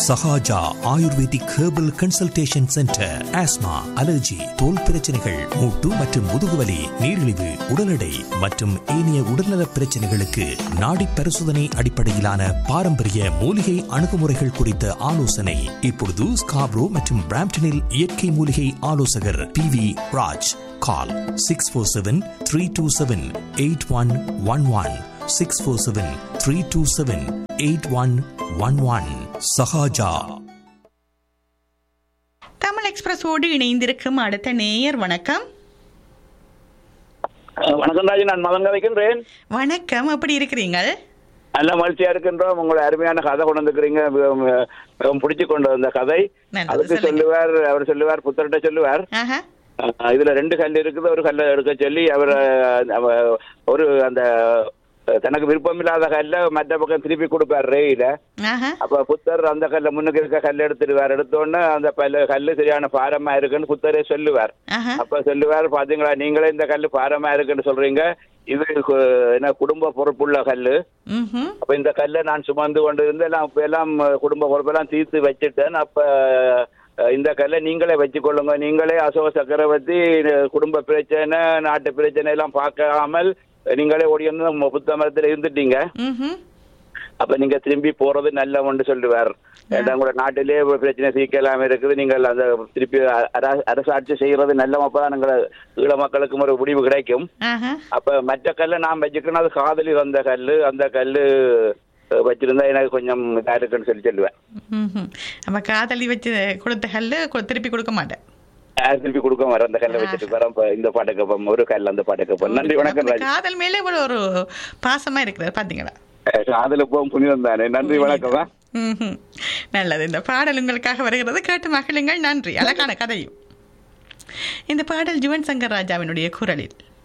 Sahaja ayurvedic herbal consultation centre asthma allergy தோல் பிரச்சனைகள் மூட்டு மற்றும் முதுகுவலி நீரிழிவு உடல் எடை மற்றும் ஏனைய உடல்நல பிரச்சனைகளுக்கு நாடி பரிசோதனை அடிப்படையிலான பாரம்பரிய மூலிகை அணுகுமுறைகள் குறித்த ஆலோசனை இப்பொழுது ஸ்காப்ரோ மற்றும் பிராம்டனில் இயற்கை மூலிகை ஆலோசகர் P V Raj call six four seven three two seven eight one one one six four seven three two seven eight one one one Sahaja Tamil எக்ஸ்பிரஸோடு இணைந்திருக்கும் அடுத்த நேயர் வணக்கம் அஹ் வணக்கம் ராஜி நான் மதங்க வைக்கின்றேன் வணக்கம் எப்படி இருக்கிறீங்க நல்ல மகிழ்ச்சியா இருக்கின்றோம் உங்களை அருமையான கதை கொண்டு வந்துக்கிறீங்க மிகவும், மிகவும் பிடிச்சு கொண்டு வந்த கதை நல்லது, அதுக்கு சொல்லுங்க. சொல்லுவார் அவர் சொல்லுவார் புத்தர்கிட்ட சொல்லுவார் ஆஹா அஹ் இதுல ரெண்டு கல் இருக்குது ஒரு கல்லை எடுக்க சொல்லி அவர் அவ- ஒரு அந்த தனக்கு விருப்பம் இல்லாத கல்லை மற்ற பக்கம் திருப்பி கொடுப்பார் ரேயில ஆஹா அப்ப புத்தர் அந்த கல்லை முன்னுக்கு இருக்க கல் எடுத்துடுவார் எடுத்தோடனே அந்த பல்ல கல்லு சரியான பாரமா இருக்குன்னு புத்தரே சொல்லுவார் ஆஹா அப்ப சொல்லுவார் பாத்தீங்களா நீங்களே இந்த கல்லு பாரமா இருக்குன்னு சொல்றீங்க இது கு- என்ன குடும்ப பொறுப்புள்ள கல்லு ம்ஹும். அப்ப இந்த கல்லை நான் சுமந்து கொண்டு இருந்து எல்லாம் இப்ப எல்லாம் குடும்ப பொறுப்பெல்லாம் தீர்த்து வச்சுட்டேன் அப்ப அஹ், இந்த கல்லை நீங்களே வச்சுக்கொள்ளுங்க நீங்களே அசோக சக்கரவர்த்தி அஹ், குடும்ப பிரச்சனை நாட்டு பிரச்சனை எல்லாம் பார்க்காமல் நீங்களே ஓடி வந்து புத்த மரத்துல இருந்துட்டீங்க ம்ஹும். அப்ப நீங்க திரும்பி போறது நல்ல ஒன்று சொல்லுவார் ஏன்னா கூட நாட்டிலே ஒரு பிரச்சனை சீக்கலாம் இருக்குது நீங்கள் அந்த திருப்பி அர- அரசாட்சி செய்யறது நல்ல அப்பதான் எங்களை ஈழ மக்களுக்கும் ஒரு முடிவு கிடைக்கும் ஆஹா அப்ப மற்ற கல்லை நான் வச்சுக்கணும் அது காதலி வந்த கல்லு அந்த கல்லு அஹ், வச்சிருந்தா எனக்கு கொஞ்சம் இதா இருக்குன்னு சொல்லி சொல்லுவேன் ம்ஹும். அப்ப காதலி வச்சு கொடுத்த கல்லு கொ- திருப்பி கொடுக்க மாட்டேன் யார் திருப்பி கொடுக்க வர அந்த கல்லை வச்சுட்டு வரேன் இப்ப இந்த பாட்டு கேட்போம் ஒரு கல் அந்த பாட்டு கேட்போம் நன்றி வணக்கம் அப்ப ராஜ் காதல் மேல இவ்வளவு ஒரு பாசமா இருக்கிறார் பாத்தீங்களா காதல போகும் புனிதம் தானே நன்றி வணக்கம் ம்ஹும். நல்லது இந்த பாடல் உங்களுக்காக வருகிறது கேட்டு மகிழுங்கள் நன்றி அழகான கதையும் இந்த பாடல் ஜுவன் சங்கர் ராஜாவினுடைய குரலில்